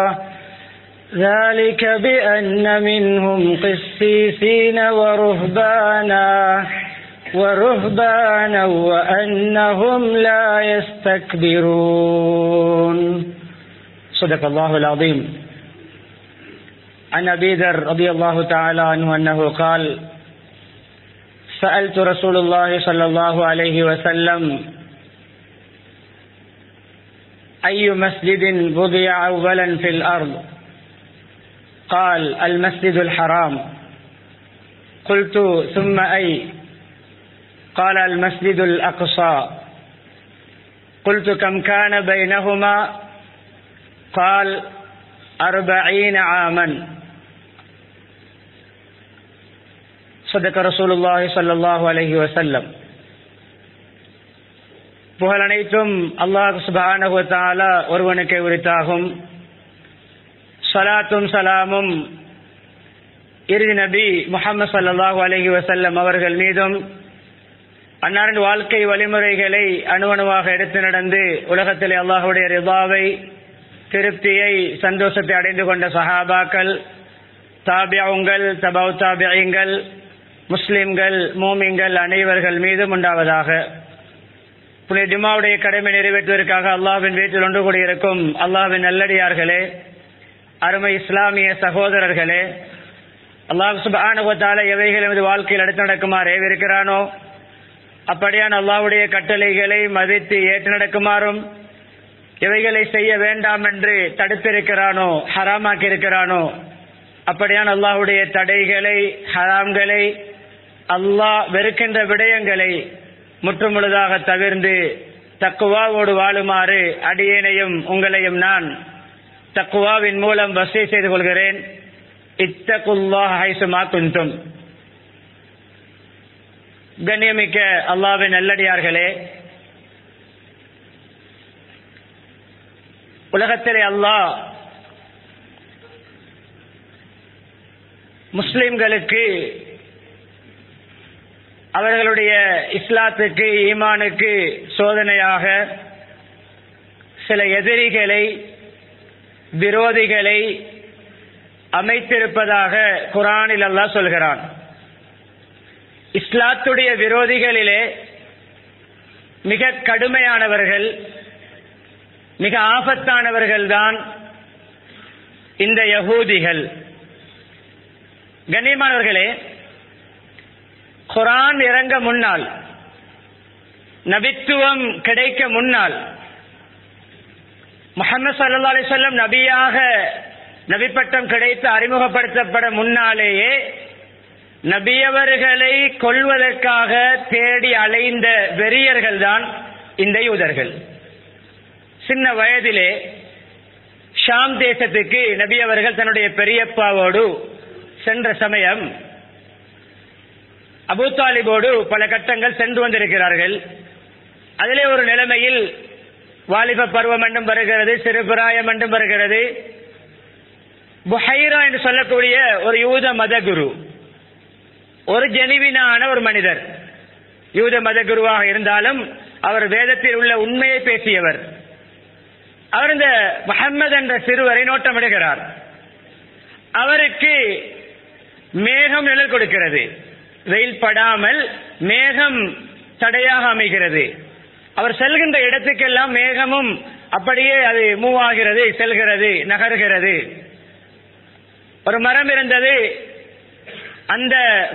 ذلك بأن منهم قسيسين ورهبانا ورهبانا وأنهم لا يستكبرون صدق الله العظيم عن أبي ذر رضي الله تعالى عنه أنه قال سألت رسول الله صلى الله عليه وسلم أي مسجد وضع أولا في الأرض قال المسجد الحرام قلت ثم أي قال المسجد الأقصى قلت كم كان بينهما قال أربعين عاما صدق رسول الله صلى الله عليه وسلم புகழ் அனைத்தும் அல்லாஹ் சுபானகுவத்தாலா ஒருவனுக்கு உரித்தாகும் சலாத்தும் சலாமும் இறுதி நபி முகமது சல்லாஹூ அலஹி வசல்லம் அவர்கள் மீதும் அன்னாரின் வாழ்க்கை வழிமுறைகளை அணுவணுவாக எடுத்து நடந்து உலகத்திலே அல்லாஹுடைய ரிபாவை திருப்தியை சந்தோஷத்தை அடைந்து கொண்ட சஹாபாக்கள் தாபியாவுங்கள் தபவு தாபியங்கள் முஸ்லிம்கள் மூமிங்கள் அனைவர்கள் மீதும் உண்டாவதாக புனித ஜுமாவுடைய கடமை நிறைவேற்றுவதற்காக அல்லாவின் வீட்டில் ஒன்று கூடியிருக்கும் அல்லாவின் நல்லடியார்களே அருமை இஸ்லாமிய சகோதரர்களே அல்லாஹ் சுபானுகத்தால எவைகள் எமது வாழ்க்கையில் அடுத்து நடக்குமாறு ஏவிருக்கிறானோ அப்படியான அல்லாவுடைய கட்டளைகளை மதித்து ஏற்று நடக்குமாறும் எவைகளை செய்ய வேண்டாம் என்று தடுத்திருக்கிறானோ ஹராமாக்கி இருக்கிறானோ அப்படியான அல்லாஹுடைய தடைகளை ஹராம்களை அல்லாஹ் வெறுக்கின்ற விடயங்களை முற்றுமுழுதாக தவிர்ந்து தக்குவாவோடு வாழுமாறு அடியேனையும் உங்களையும் நான் தக்குவாவின் மூலம் வசதி செய்து கொள்கிறேன் இத்தகுல்லாஹ் ஹைசுமா குந்தும் கண்ணியமிக்க அல்லாவின் நல்லடியார்களே உலகத்திலே அல்லாஹ் முஸ்லிம்களுக்கு அவர்களுடைய இஸ்லாத்துக்கு ஈமானுக்கு சோதனையாக சில எதிரிகளை விரோதிகளை அமைத்திருப்பதாக குரானில் அல்லாஹ் சொல்கிறான் இஸ்லாத்துடைய விரோதிகளிலே மிக கடுமையானவர்கள் மிக ஆபத்தானவர்கள் தான் இந்த யகூதிகள் கண்ணியமானவர்களே குரான் இறங்க முன்னால் நபித்துவம் கிடைக்க முன்னால் முகமது சல்லா அலிசல்லம் நபியாக நபிப்பட்டம் கிடைத்து அறிமுகப்படுத்தப்பட முன்னாலேயே நபியவர்களை கொள்வதற்காக தேடி அலைந்த வெறியர்கள் தான் இந்த யூதர்கள் சின்ன வயதிலே ஷாம் தேசத்துக்கு நபி அவர்கள் தன்னுடைய பெரியப்பாவோடு சென்ற சமயம் அபு தாலிபோடு பல கட்டங்கள் சென்று வந்திருக்கிறார்கள் அதிலே ஒரு நிலைமையில் வாலிப பருவம் என்றும் வருகிறது சிறுபிராயம் என்றும் வருகிறது புஹைரா என்று சொல்லக்கூடிய ஒரு யூத மத குரு ஒரு ஜெனிவினான ஒரு மனிதர் யூத மத குருவாக இருந்தாலும் அவர் வேதத்தில் உள்ள உண்மையை பேசியவர் அவர் இந்த முகம்மது என்ற சிறுவரை நோட்டமிடுகிறார் அவருக்கு மேகம் நிழல் கொடுக்கிறது வெயில் படாமல் மேகம் தடையாக அமைகிறது அவர் செல்கின்ற இடத்துக்கெல்லாம் மேகமும் அப்படியே அது மூவ் ஆகிறது செல்கிறது நகர்கிறது ஒரு மரம் இருந்தது அந்த